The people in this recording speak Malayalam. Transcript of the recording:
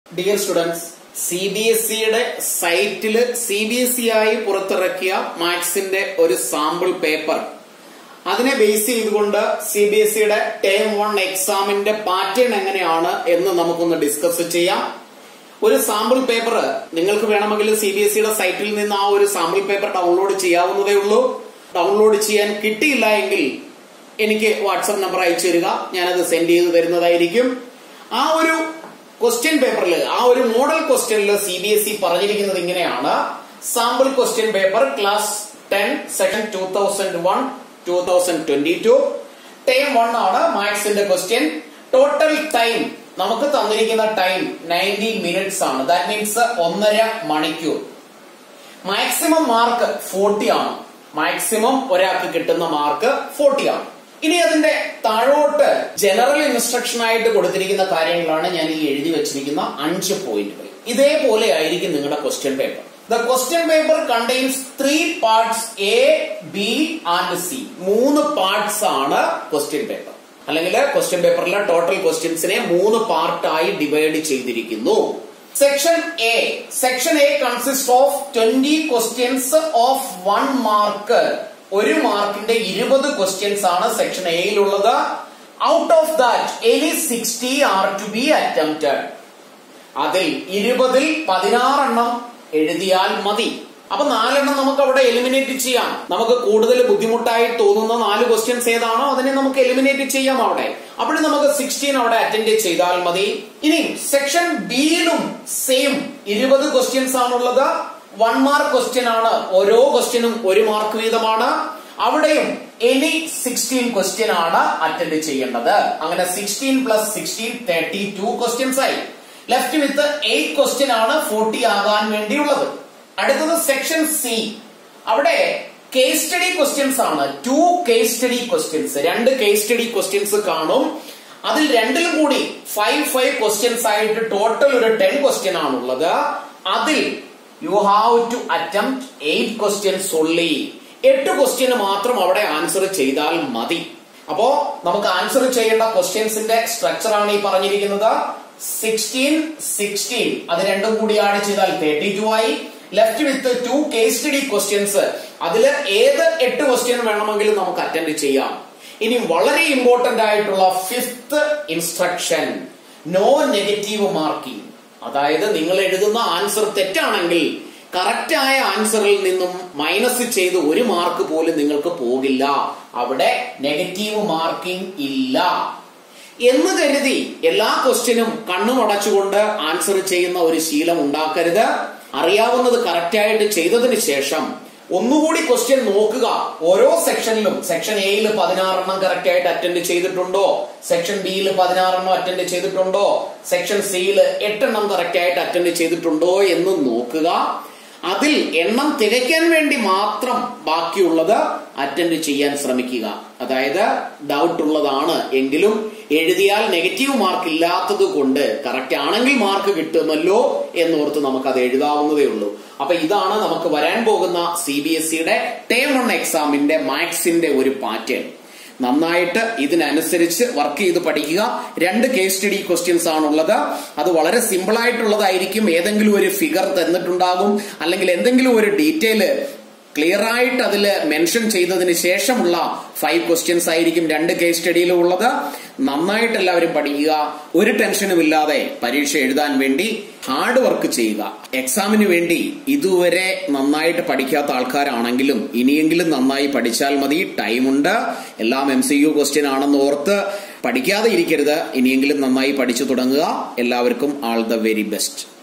dear students C B S സിയുടെ സൈറ്റില് സി ബി എസ് സി ആയി പുറത്തിറക്കിയ മാത്സിന്റെ ഒരു സാമ്പിൾ പേപ്പർ അതിനെ ബേസ് ചെയ്തുകൊണ്ട് സി ബി എസ് സിയുടെ ടേം വൺ എക്സാമിന്റെ പാറ്റേൺ എങ്ങനെയാണ് എന്ന് നമുക്കൊന്ന് ഡിസ്കസ് ചെയ്യാം ഒരു സാമ്പിൾ പേപ്പർ നിങ്ങൾക്ക് വേണമെങ്കിൽ സി ബി എസ് സിയുടെ സൈറ്റിൽ നിന്ന് ആ ഒരു സാമ്പിൾ പേപ്പർ ഡൗൺലോഡ് ചെയ്യാവുന്നതേ ഉള്ളൂ ഡൗൺലോഡ് ചെയ്യാൻ കിട്ടിയില്ല എങ്കിൽ എനിക്ക് വാട്സപ്പ് നമ്പർ അയച്ചു തരിക ഞാനത് സെൻഡ് ചെയ്ത് തരുന്നതായിരിക്കും ആ ഒരു ക്വസ്റ്റ്യൻ പേപ്പറിൽ ആ ഒരു മോഡൽ ക്വസ്റ്റ്യനിൽ സി ബി എസ് ഇ പറഞ്ഞിരിക്കുന്നത് ഇങ്ങനെയാണ് sample question paper class ten section two thousand one two thousand twenty two time one ആണ് മാത്സിന്റെ ക്വസ്റ്റ്യൻ ടോട്ടൽ ടൈം നമുക്ക് തന്നിരിക്കുന്ന ടൈം നയൻറ്റി മിനിറ്റ്സ് ആണ് ദാറ്റ് മീൻസ് ഒന്നര മണിക്കൂർ മാക്സിമം മാർക്ക് ഫോർട്ടി ആണ് മാക്സിമം ഒരാൾക്ക് കിട്ടുന്ന മാർക്ക് ഫോർട്ടി ആണ് ഇനി അതിന്റെ താഴോട്ട് ജനറൽ ഇൻസ്ട്രക്ഷൻ ആയിട്ട് കൊടുത്തിരിക്കുന്ന കാര്യങ്ങളാണ് ഞാൻ ഈ എഴുതി വെച്ചിരിക്കുന്ന അഞ്ച് പോയിന്റുകൾ ഇതേപോലെ ആയിരിക്കും നിങ്ങളുടെ question paper the question paper contains three parts A B and C മൂന്ന് പാർട്സ് ആണ് ക്വസ്റ്റ്യൻ പേപ്പർ അല്ലെങ്കിൽ ക്വസ്റ്റ്യൻ പേപ്പറിലെ ടോട്ടൽ ക്വസ്റ്റ്യൻസിനെ മൂന്ന് പാർട്ടായി ഡിവൈഡ് ചെയ്തിരിക്കുന്നു section A section A consist of twenty questions of one mark ഒരു മാർക്കിന്റെ ഇരുപത് ക്വസ്റ്റ്യൻസ് ആണ് സെക്ഷൻ എയിലുള്ളത് out of that any sixteen are to be attempted അതിൽ ഇരുപതിൽ പതിനാറെണ്ണം എഴുതിയാൽ മതി അപ്പൊ നാലെണ്ണം നമുക്ക് അവിടെ എലിമിനേറ്റ് ചെയ്യാം നമുക്ക് കൂടുതൽ ബുദ്ധിമുട്ടായി തോന്നുന്ന നാല് ക്വസ്റ്റ്യൻസ് ഏതാണോ അതിനെ നമുക്ക് എലിമിനേറ്റ് ചെയ്യാം അവിടെ അവിടെ നമുക്ക് സിക്സ്റ്റീൻ അവിടെ അറ്റൻഡ് ചെയ്താൽ മതി ഇനി സെക്ഷൻ ബിയിലും സെയിം ഇരുപത് ക്വസ്റ്റ്യൻസ് ആണുള്ളത് വൺ മാർക്ക് ക്വസ്റ്റ്യൻ ആണ് ഓരോ ക്വസ്റ്റ്യനും ഒരു മാർക്ക് വീതമാണ് അവിടെയും എനി സിക്സ്റ്റീൻ ക്വസ്റ്റ്യൻ ആണ് അറ്റൻഡ് ചെയ്യേണ്ടത് അങ്ങനെ sixteen plus sixteen thirty two questions ആയി ലെഫ്റ്റ് വിത്ത് എയ്റ്റ് ക്വസ്റ്റ്യൻ ആണ് ഫോർട്ടി ആകാൻ വേണ്ടിയുള്ളത് അടുത്തത് സെക്ഷൻ സി അവിടെ കേസ് സ്റ്റഡി ക്വസ്റ്റ്യൻസ് ആണ് ടു കേസ് സ്റ്റഡി ക്വസ്റ്റ്യൻസ് രണ്ട് കേസ് സ്റ്റഡി ക്വസ്റ്റ്യൻസ് കാണും അതിൽ രണ്ടിലും കൂടി ഫൈവ് ഫൈവ് ക്വസ്റ്റ്യൻസ് ആയിട്ട് ടോട്ടൽ ഒരു ടെൻ ക്വസ്റ്റ്യൻ ആണുള്ളത് അതിൽ you have to attempt eight questions only എട്ട് ക്വസ്റ്റ്യന് മാത്രം അവിടെ ആൻസർ ചെയ്താൽ മതി അപ്പോ നമുക്ക് ആൻസർ ചെയ്യേണ്ട ക്വസ്റ്റ്യൻസിന്റെ സ്ട്രക്ചർ ആണ് ഈ പറഞ്ഞിരിക്കുന്നത് സിക്സ്റ്റീൻ സിക്സ്റ്റീൻ അത് രണ്ടും കൂടി ആഡ് ചെയ്താൽ തേർട്ടി ടു ആയി left with two case study questions അതിൽ ഏത് എട്ട് ക്വസ്റ്റ്യൻ വേണമെങ്കിലും നമുക്ക് അറ്റൻഡ് ചെയ്യാം ഇനി വളരെ ഇമ്പോർട്ടന്റ് ആയിട്ടുള്ള fifth instruction no negative marking അതായത് നിങ്ങൾ എഴുതുന്ന ആൻസർ തെറ്റാണെങ്കിൽ കറക്റ്റ് ആയ ആൻസറിൽ നിന്നും മൈനസ് ചെയ്ത് ഒരു മാർക്ക് പോലും നിങ്ങൾക്ക് പോകില്ല അവിടെ നെഗറ്റീവ് മാർക്കിംഗ് ഇല്ല എന്ന് കരുതി എല്ലാ ക്വസ്റ്റ്യനും കണ്ണുമടച്ചുകൊണ്ട് ആൻസർ ചെയ്യുന്ന ഒരു ശീലം ഉണ്ടാക്കരുത് അറിയാവുന്നത് കറക്റ്റായിട്ട് ചെയ്തതിന് ശേഷം ഒന്നുകൂടി ക്വസ്റ്റ്യൻ നോക്കുക ഓരോ സെക്ഷനിലും സെക്ഷൻ എയിൽ പതിനാറെണ്ണം കറക്റ്റ് ആയിട്ട് അറ്റൻഡ് ചെയ്തിട്ടുണ്ടോ സെക്ഷൻ ബിയിൽ പതിനാറെണ്ണം അറ്റൻഡ് ചെയ്തിട്ടുണ്ടോ സെക്ഷൻ സിയിൽ എട്ടെണ്ണം കറക്റ്റ് ആയിട്ട് അറ്റൻഡ് ചെയ്തിട്ടുണ്ടോ എന്ന് നോക്കുക അതിൽ എണ്ണം തികയ്ക്കാൻ വേണ്ടി മാത്രം ബാക്കിയുള്ളത് അറ്റൻഡ് ചെയ്യാൻ ശ്രമിക്കുക അതായത് ഡൗട്ട് ഉള്ളതാണ് എങ്കിലും എഴുതിയാൽ നെഗറ്റീവ് മാർക്ക് ഇല്ലാത്തത് കൊണ്ട് കറക്റ്റ് ആണെങ്കിൽ മാർക്ക് കിട്ടുമല്ലോ എന്നോർത്ത് നമുക്ക് അത് എഴുതാവുന്നതേ ഉള്ളൂ അപ്പൊ ഇതാണ് നമുക്ക് വരാൻ പോകുന്ന സി ബി എസ് സിയുടെ ടേം വൺ എക്സാമിന്റെ മാത്സിന്റെ ഒരു പാറ്റേൺ നന്നായിട്ട് ഇതിനനുസരിച്ച് വർക്ക് ചെയ്ത് പഠിക്കുക രണ്ട് കേസ് സ്റ്റഡി ക്വസ്റ്റ്യൻസ് ആണുള്ളത് അത് വളരെ സിമ്പിൾ ആയിട്ടുള്ളതായിരിക്കും ഏതെങ്കിലും ഒരു ഫിഗർ തന്നിട്ടുണ്ടാകും അല്ലെങ്കിൽ എന്തെങ്കിലും ഒരു ഡീറ്റെയിൽ ക്ലിയർ ആയിട്ട് അതിൽ മെൻഷൻ ചെയ്തതിന് ശേഷമുള്ള ഫൈവ് ക്വസ്റ്റ്യൻസ് ആയിരിക്കും രണ്ട് കേസ് സ്റ്റഡിയിലും ഉള്ളത് നന്നായിട്ട് എല്ലാവരും പഠിക്കുക ഒരു ടെൻഷനും ഇല്ലാതെ പരീക്ഷ എഴുതാൻ വേണ്ടി ഹാർഡ് വർക്ക് ചെയ്യുക എക്സാമിന് വേണ്ടി ഇതുവരെ നന്നായിട്ട് പഠിക്കാത്ത ആൾക്കാരാണെങ്കിലും ഇനിയെങ്കിലും നന്നായി പഠിച്ചാൽ മതി ടൈമുണ്ട് എല്ലാം എം സി യു ക്വസ്റ്റ്യൻ ആണെന്ന് ഓർത്ത് പഠിക്കാതെ ഇരിക്കരുത് ഇനിയെങ്കിലും നന്നായി പഠിച്ചു തുടങ്ങുക എല്ലാവർക്കും ആൾ ദ വെരി ബെസ്റ്റ്